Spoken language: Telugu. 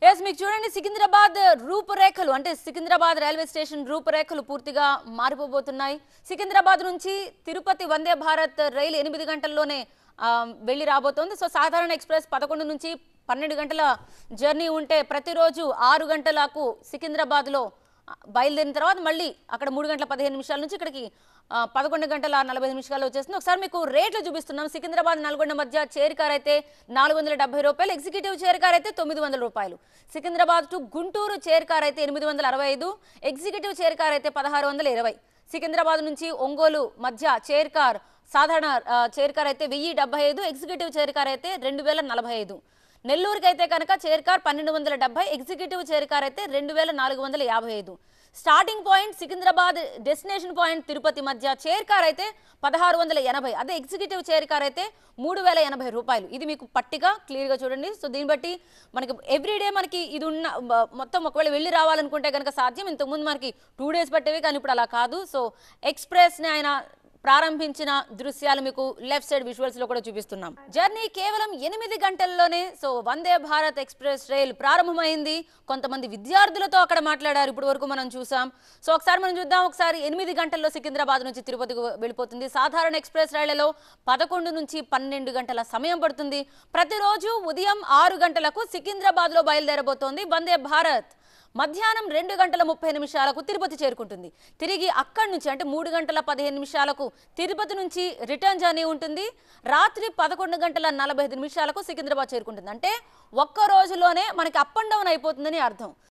ఎస్ మీకు చూడండి సికింద్రాబాద్ రూపురేఖలు అంటే సికింద్రాబాద్ రైల్వే స్టేషన్ రూపురేఖలు పూర్తిగా మారిపోబోతున్నాయి సికింద్రాబాద్ నుంచి తిరుపతి వందే భారత్ రైలు ఎనిమిది గంటల్లోనే ఆ, వెళ్ళి రాబోతోంది సో సాధారణ ఎక్స్ప్రెస్ పదకొండు నుంచి పన్నెండు గంటల జర్నీ ఉంటే ప్రతిరోజు ఆరు గంటలకు సికింద్రాబాద్లో ఆ, బయలుదేరిన తర్వాత మళ్ళీ అక్కడ మూడు గంటల పదిహేను నిమిషాల నుంచి ఇక్కడికి ఆ, పదకొండు గంటల నలభై ఐదు నిమిషాలు వచ్చేస్తుంది ఒకసారి మీకు రేట్లు చూపిస్తున్నాం సికింద్రాబాద్ నల్గొండ మధ్య చైర్ కార్ అయితే నాలుగు వందల డెబ్బై రూపాయలు ఎగ్జిక్యూటివ్ చైర్ కార్ అయితే తొమ్మిది వందల రూపాయలు Secunderabad to Guntur chair car అయితే ఎనిమిది వందల అరవై ఐదు ఎగ్జిక్యూటివ్ చైర్ కార్ అయితే పదహారు వందల ఇరవై సికింద్రాబాద్ నుంచి ఒంగోలు మధ్య చైర్ కార్ సాధారణ ఆ, చైర్ కార్ అయితే వెయ్యి డెబ్బై ఐదు ఎగ్జిక్యూటివ్ చైర్ కార్ అయితే రెండు వేల నలభై ఐదు నెల్లూరుకి అయితే కనుక చైర్ కార్ పన్నెండు వందల డెబ్బై ఎగ్జిక్యూటివ్ చైర్ కార్ అయితే రెండు వేల నాలుగు వందల యాభై ఐదు starting point Secunderabad destination point Tirupati మధ్య చైర్ కార్ అయితే పదహారు వందల ఎనభై అదే ఎగ్జిక్యూటివ్ చైర్ కార్ అయితే మూడు వేల ఎనభై రూపాయలు ఇది మీకు పట్టిగా క్లియర్గా చూడండి సో దీన్ని బట్టి మనకి ఎవ్రీడే మనకి ఇది ఉన్న బ- మొత్తం ఒకవేళ వెళ్ళి రావాలనుకుంటే కనుక సాధ్యం ఇంతకుముందు మనకి టూ డేస్ పట్టేవి కానీ ఇప్పుడు అలా కాదు సో ఎక్స్ప్రెస్ని ఆయన ప్రారంభించిన దృశ్యాలు మీకు లెఫ్ట్ సైడ్ విజువల్స్ లో కూడా చూపిస్తున్నాం జర్నీ కేవలం ఎనిమిది గంటల్లోనే so Vande Bharat express rail ప్రారంభమైంది కొంతమంది విద్యార్థులతో అక్కడ మాట్లాడారు ఇప్పుడు వరకు మనం చూసాం సో ఒకసారి మనం చూద్దాం ఒకసారి ఎనిమిది గంటల్లో సికింద్రాబాద్ నుంచి తిరుపతికి వెళ్ళిపోతుంది సాధారణ ఎక్స్ప్రెస్ రైళ్లలో పదకొండు నుంచి పన్నెండు గంటల సమయం పడుతుంది ప్రతిరోజు ఉదయం ఆరు గంటలకు సికింద్రాబాద్ లో బయలుదేరబోతోంది వందే భారత్ మధ్యాహ్నం రెండు గంటల ముప్పై నిమిషాలకు తిరుపతి చేరుకుంటుంది తిరిగి అక్కడి నుంచి అంటే మూడు గంటల పదిహేను నిమిషాలకు తిరుపతి నుంచి రిటర్న్ జర్నీ ఉంటుంది రాత్రి పదకొండు గంటల నలభై ఐదు నిమిషాలకు సికింద్రాబాద్ చేరుకుంటుంది అంటే ఒక్క రోజులోనే మనకి అప్ అండ్ డౌన్ అయిపోతుందని అర్థం